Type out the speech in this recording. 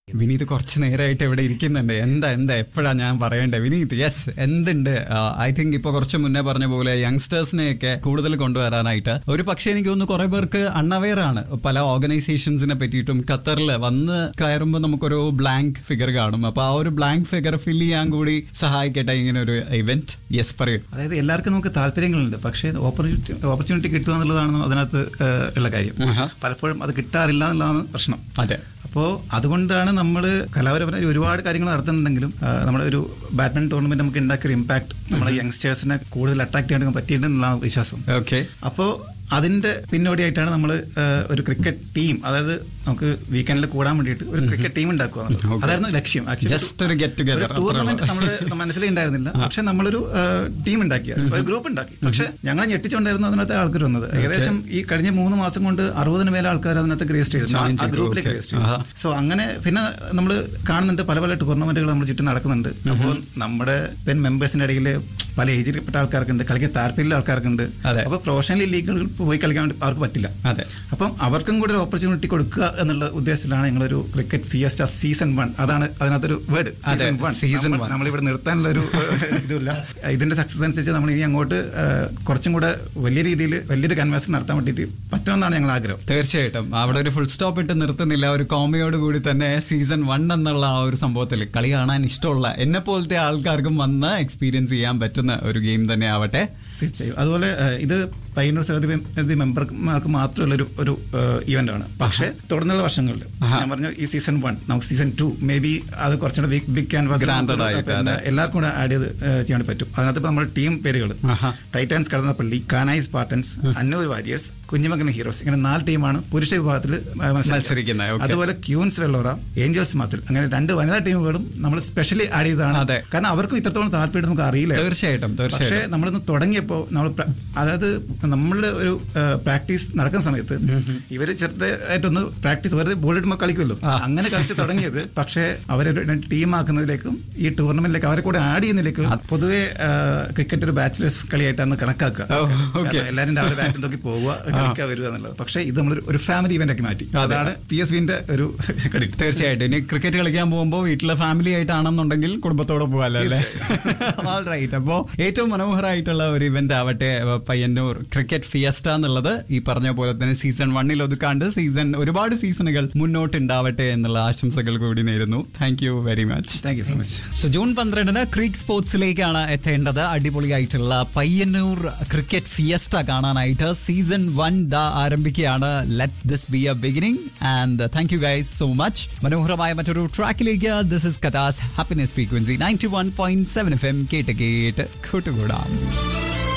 വിനീത് കുറച്ച് നേരമായിട്ട് ഇവിടെ ഇരിക്കുന്നുണ്ട് എന്താ എന്താ എപ്പോഴാ ഞാൻ പറയണ്ടേ വിനീത് യെസ് എന്തുണ്ട് ഐ തിങ്ക് ഇപ്പൊ കുറച്ച് മുന്നേ പറഞ്ഞ പോലെ യങ്സ്റ്റേഴ്സിനെയൊക്കെ കൂടുതൽ കൊണ്ടുവരാനായിട്ട് ഒരു പക്ഷേ എനിക്ക് തോന്നുന്നു കുറെ പേർക്ക് അൺഅവെയർ ആണ് പല ഓർഗനൈസേഷൻസിനെ പറ്റിയിട്ടും ഖത്തറിൽ വന്ന് കയറുമ്പോൾ നമുക്കൊരു ബ്ലാങ്ക് ഫിഗർ കാണും അപ്പൊ ആ ഒരു ബ്ലാങ്ക് ഫിഗർ ഫിൽ ചെയ്യാൻ കൂടി സഹായിക്കട്ടെ ഇങ്ങനെ ഒരു ഇവന്റ് യെസ് പറയൂ അതായത് എല്ലാവർക്കും നമുക്ക് താല്പര്യങ്ങളുണ്ട് പക്ഷേ ഓപ്പർച്യൂണിറ്റി ഓപ്പർച്യൂണിറ്റി കിട്ടുക എന്നുള്ളതാണ് അതിനകത്ത് ഏഹ്, ഉള്ള കാര്യം ആഹാ. പലപ്പോഴും അത് കിട്ടാറില്ല എന്നുള്ളതാണ് പ്രശ്നം അതെ അപ്പോൾ അതുകൊണ്ടാണ് നമ്മൾ കലാപരപരമായി ഒരുപാട് കാര്യങ്ങൾ നടത്തുന്നുണ്ടെങ്കിലും ആ, നമ്മുടെ ഒരു ബാഡ്മിന്റൺ ടൂർണമെന്റ് നമുക്ക് ഉണ്ടാക്കിയ ഒരു ഇമ്പാക്ട് നമ്മുടെ യങ്സ്റ്റേഴ്സിനെ കൂടുതൽ അട്രാക്ട് ചെയ്യാൻ പറ്റിയിട്ടുണ്ടെന്നുള്ളതാണ് വിശ്വാസം ഓക്കെ അപ്പോൾ അതിന്റെ പിന്നോടിയായിട്ടാണ് നമ്മൾ ഒരു ക്രിക്കറ്റ് ടീം അതായത് നമുക്ക് വീക്കെൻഡിൽ കൂടാൻ വേണ്ടിയിട്ട് ഒരു ക്രിക്കറ്റ് ടീം ഉണ്ടാക്കുക എന്നുള്ളത്. Okay. അതായിരുന്നു ലക്ഷ്യം Just ഒരു get together, അത്രേ ടൂർണമെന്റ് ഉള്ളൂ. നമ്മുടെ മനസ്സിലേ ഉണ്ടായിരുന്നില്ല പക്ഷെ നമ്മളൊരു ടീം ഉണ്ടാക്കി ഒരു ഗ്രൂപ്പ് ഉണ്ടാക്കി പക്ഷെ ഞങ്ങൾ ഞെട്ടിച്ചുകൊണ്ടായിരുന്നു അതിനകത്ത് ആൾക്കാർ വന്നത് ഏകദേശം ഈ കഴിഞ്ഞ മൂന്ന് മാസം കൊണ്ട് അറുപതിന് മേലെ ആൾക്കാർ അതിനകത്ത് രജിസ്റ്റർ Join ചെയ്തു ആ ചെയ്തു, ഗ്രൂപ്പിലേക്ക് okay. രജിസ്റ്റർ ചെയ്തു ആഹാ. സോ അങ്ങനെ പിന്നെ നമ്മൾ കാണുന്നുണ്ട് പല പല ടൂർണമെന്റുകൾ നമ്മൾ ചുറ്റും നടക്കുന്നുണ്ട് അപ്പോൾ നമ്മുടെ പെൻ മെമ്പേഴ്സിന്റെ ഇടയിൽ പല ഏജിൽപ്പെട്ട ആൾക്കാർക്കുണ്ട് കളിക്കാൻ താല്പര്യമുള്ള ആൾക്കാർക്കുണ്ട് അതെ. അപ്പോൾ പ്രൊഫഷണൽ ലീഗുകളിൽ പോയി കളിക്കാൻ വേണ്ടി അവർക്ക് പറ്റില്ല അതെ അപ്പം അവർക്കും കൂടി ഒരു ഓപ്പർച്യൂണിറ്റി കൊടുക്കുക എന്നുള്ള ഉദ്ദേശത്തിലാണ് ഞങ്ങളൊരു ക്രിക്കറ്റ് ഫിയസ്റ്റ സീസൺ വൺ അതാണ് അതിനകത്തൊരു വേർഡ് അതെ, സീസൺ വൺ season one. നമ്മളിവിടെ നിർത്താനുള്ള ഒരു ഇതുമില്ല ഇതിന്റെ സക്സസ് അനുസരിച്ച് നമ്മൾ ഇനി അങ്ങോട്ട് ആ, കുറച്ചും കൂടെ വലിയ രീതിയിൽ വലിയൊരു കൺവേഴ്സൺ നടത്താൻ വേണ്ടിയിട്ട് പറ്റുമെന്നാണ് ഞങ്ങൾ ആഗ്രഹം തീർച്ചയായിട്ടും അവിടെ ഒരു ഫുൾ സ്റ്റോപ്പ് ഇട്ട് നിർത്തുന്നില്ല ഒരു കോമയോട് കൂടി തന്നെ സീസൺ വൺ എന്നുള്ള ആ ഒരു സംഭവത്തിൽ കളി കാണാൻ ഇഷ്ടമുള്ള എന്നെ പോലത്തെ ആൾക്കാർക്കും വന്ന് എക്സ്പീരിയൻസ് ചെയ്യാൻ പറ്റുന്ന ഒരു ഗെയിം തന്നെ ആവട്ടെ തീർച്ചയായും അതുപോലെ ആ, ഇത് പയ്യന്നൂർ സമിതി മെമ്പർമാർക്ക് മാത്രമുള്ള ഒരു ഒരു ഇവന്റ് ആണ് പക്ഷേ തുടർന്നുള്ള വർഷങ്ങളിൽ ഞാൻ പറഞ്ഞു ഈ സീസൺ വൺ നമുക്ക് സീസൺ ടു മേ ബി അത് കുറച്ചുകൂടെ ബിഗ് ബിഗ് ക്യാൻവാസ് Grander ആയിട്ട്, അതെ. എല്ലാവർക്കും കൂടെ ആഡ് ചെയ്ത് ഏ, ചെയ്യാൻ പറ്റും അതിനകത്ത് ഇപ്പോൾ നമ്മുടെ ടീം പേരുകൾ ആഹാ. Titans Kadannappally Kanayi spartans Annur warriors Kunjumakan heroes ഇങ്ങനെ നാല് ടീമാണ് പുരുഷ വിഭാഗത്തിൽ മത്സരിക്കുന്നത്, okay. അതുപോലെ ക്യൂൻസ് വെള്ളോറ ഏഞ്ചൽസ് മാത്തിൽ അങ്ങനെ രണ്ട് വനിതാ ടീമുകളും നമ്മൾ സ്പെഷ്യലി ആഡ് ചെയ്തതാണ് അതെ. കാരണം അവർക്കും ഇത്രത്തോളം താല്പര്യം നമുക്ക് അറിയില്ല തീർച്ചയായിട്ടും പക്ഷേ തീർച്ചയായിട്ടും നമ്മളിന്ന് തുടങ്ങിയപ്പോൾ നമ്മൾ പ്ര- അതായത് നമ്മളുടെ ഒരു പ്രാക്ടീസ് നടക്കുന്ന സമയത്ത് ഇവര് ചെറുതായിട്ടൊന്ന് പ്രാക്ടീസ് വെറുതെ ബോൾ ഇടുമ്പോൾ കളിക്കുമല്ലോ ആ. അങ്ങനെ കളിച്ച് തുടങ്ങിയത് പക്ഷേ അവരെ ടീം ആക്കുന്നതിലേക്കും ഈ ടൂർണമെന്റിലേക്ക് അവരെ കൂടെ ആഡ് ചെയ്യുന്നതിലേക്കും പൊതുവെ ക്രിക്കറ്റ് ഒരു ബാച്ചിലേഴ്സ് കളിയായിട്ടാണ് കണക്കാക്കുക ഓ, okay. കാരണം എല്ലാവരും രാവിലെ ബാറ്റും നോക്കി പോവുക കളിക്കുക വരിക എന്നുള്ളത് പക്ഷേ ഇത് നമ്മൾ ഒരു ഫാമിലി ഇവന്റ് ആക്കി മാറ്റി അതെ. അതാണ് പി എസ് വിന്റെ ഒരു ക്രെഡിറ്റ് തീർച്ചയായിട്ടും ഇനി ക്രിക്കറ്റ് കളിക്കാൻ പോകുമ്പോൾ വീട്ടിലെ ഫാമിലി ആയിട്ടാണെന്നുണ്ടെങ്കിൽ കുടുംബത്തോടെ പോകാല്ലോ അല്ലേ റൈറ്റ് അപ്പോ ഏറ്റവും മനോഹരമായിട്ടുള്ള ഒരു ഇവന്റ് ആവട്ടെ ഏഹ്, പയ്യന്നൂർ ക്രിക്കറ്റ് ഫിയസ്റ്റ എന്നുള്ളത് ഈ പറഞ്ഞ പോലെ തന്നെ സീസൺ വണ്ണിൽ ഒതുക്കാണ്ട് സീസൺ ഒരുപാട് സീസണുകൾ മുന്നോട്ട് ഉണ്ടാവട്ടെ എന്നുള്ള ആശംസകൾ കൂടി നേരുന്നു thank you very much thank you so much so June പന്ത്രണ്ടിന് ക്രീക്ക് സ്പോർട്സിലേക്കാണ് എത്തേണ്ടത് അടിപൊളിയായിട്ടുള്ള പയ്യന്നൂർ ക്രിക്കറ്റ് ഫിയസ്റ്റ കാണാനായിട്ട് സീസൺ വൺ ദ ആരംഭിക്കുകയാണ് let this be a beginning and thank you guys so much മനോഹരമായ മറ്റൊരു ട്രാക്കിലേക്ക് this is Kathas happiness frequency ninety one point seven F M കേട്ട് കേട്ട് കൂട്ടുകൂടാം